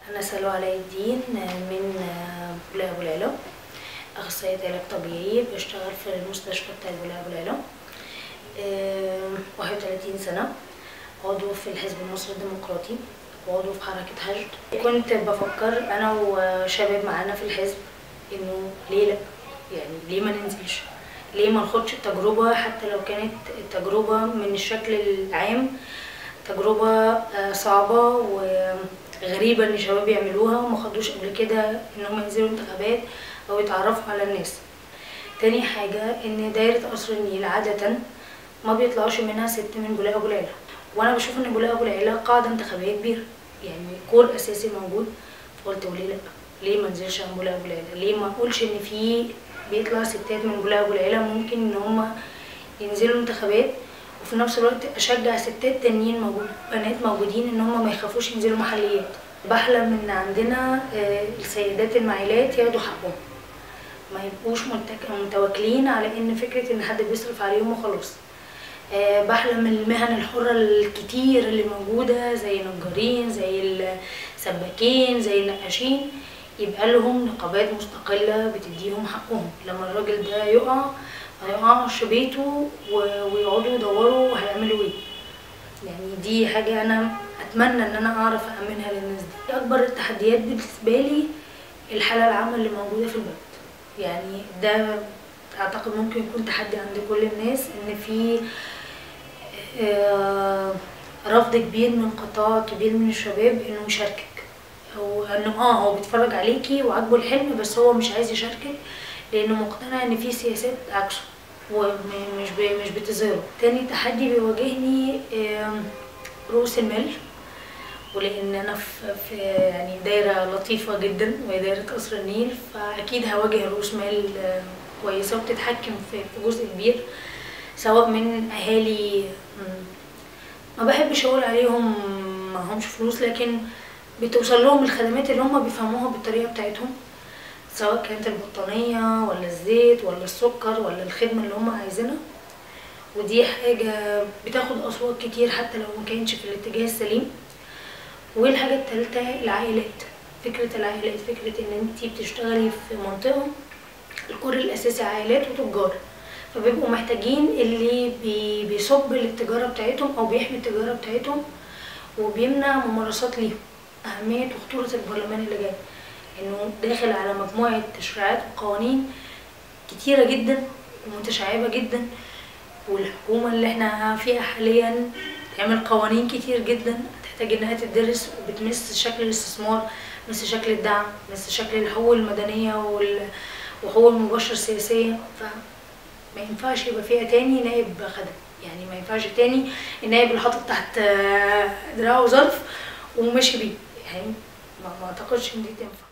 أنا سلوى علاء الدين من بولاق أبو العلا أخصائية علاج طبيعي بشتغل في المستشفى بتاع بولاق أبو العلا واحد وتلاتين سنة عضو في الحزب المصري الديمقراطي وعضو في حركة حشد كنت بفكر أنا وشباب معانا في الحزب إنه ليه لأ يعني ليه ما ننزلش ليه ما ناخدش التجربة حتى لو كانت التجربة من الشكل العام تجربة صعبة وغريبة ان الشباب يعملوها وما خدوش قبل كده ان هم ينزلوا انتخابات او يتعرفوا على الناس تاني حاجة ان دايرة قصر النيل عادة ما بيطلعش منها ست من بولاق ابو العلا وانا بشوف ان بولاق ابو العلا قاعدة انتخابية كبيرة يعني كور اساسي موجود فقلت وليه لا ليه ما انزلش عن بولاق ابو العلا ليه ما اقولش ان في بيطلع ستات من بولاق ابو العلا ممكن ان هم ينزلوا انتخابات وفي نفس الوقت اشجع ستات تانيين موجود بنات موجودين ان هم ما يخافوش ينزلوا محليات بحلم ان عندنا السيدات المعيلات ياخدوا حقهم ما يبقوش متواكلين على ان فكره ان حد بيصرف عليهم وخلاص بحلم المهن الحرة الكتير اللي موجودة زي نجارين زي السباكين زي النقاشين يبقى لهم نقابات مستقلة بتديهم حقهم لما الراجل ده يقع ما يقعش بيته ويقعدوا يدوروا هيعملوا ايه يعني دي حاجة أنا أتمنى إن أنا أعرف أأمنها للناس دي أكبر التحديات بالنسبة لي الحالة العامة اللي موجودة في البلد يعني ده أعتقد ممكن يكون تحدي عند كل الناس إن في رفض كبير من قطاع كبير من الشباب إنه يشاركك أو إنه آه هو بيتفرج عليكي وعاجبه الحلم بس هو مش عايز يشاركك لانه مقتنع ان في سياسات عكسه ومش مش بتظهره تاني تحدي بيواجهني رؤوس المال ولان انا في يعني دايره لطيفه جدا وهي دايره قصر النيل فاكيد هواجه رؤوس مال كويسه وبتتحكم في جزء كبير سواء من اهالي ما بحبش اقول عليهم ما همش فلوس لكن بتوصل لهم الخدمات اللي هم بيفهموها بالطريقه بتاعتهم سواء كانت البطانية ولا الزيت ولا السكر ولا الخدمة اللي هم عايزينها ودي حاجة بتاخد أصوات كتير حتى لو ما كانتش في الاتجاه السليم والحاجة التالتة العائلات فكرة العائلات فكرة ان انتي بتشتغلي في منطقة الكور الأساسي عائلات وتجار فبيبقوا محتاجين اللي بي بيصب للتجارة بتاعتهم أو بيحمي التجارة بتاعتهم وبيمنع ممارسات ليهم أهمية وخطورة البرلمان اللي جاي انه داخل على مجموعه تشريعات وقوانين كتيره جدا ومتشعبه جدا والحكومه اللي احنا فيها حاليا تعمل قوانين كتير جدا هتحتاج انها تدرس وبتمس شكل الاستثمار مس شكل الدعم مس شكل الحقوق المدنيه وحقوق المباشره السياسيه فما ينفعش يبقى فيها تاني نائب خدم يعني ما ينفعش تاني النائب اللي حاطط تحت دراعه ظرف وماشي بيه يعني ما اعتقدش ان دي تنفع